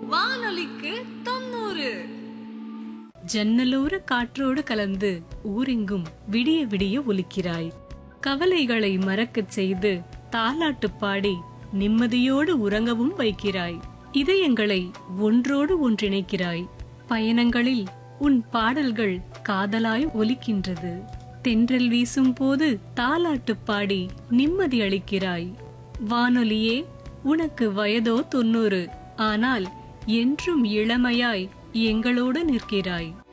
வானொலிக்கு தொண்ணூறு ஜன்னலோர காற்றோடு கலந்து ஊரெங்கும் விடிய விடிய ஒலிக்கிறாய் கவலைகளை மறக்கச் செய்து தாலாட்டுப் பாடி நிம்மதியோடு உறங்கவும் வைக்கிறாய் இதயங்களை ஒன்றோடு ஒன்றிணைக்கிறாய் பயணங்களில் உன் பாடல்கள் காதலாய் ஒலிக்கின்றது தென்றல் வீசும் போது தாலாட்டுப் பாடி நிம்மதி அளிக்கிறாய் வானொலியே உனக்கு வயதோ தொண்ணூறு ஆனால் என்றும் இளமையாய் எங்களோடு நிற்கிறாய்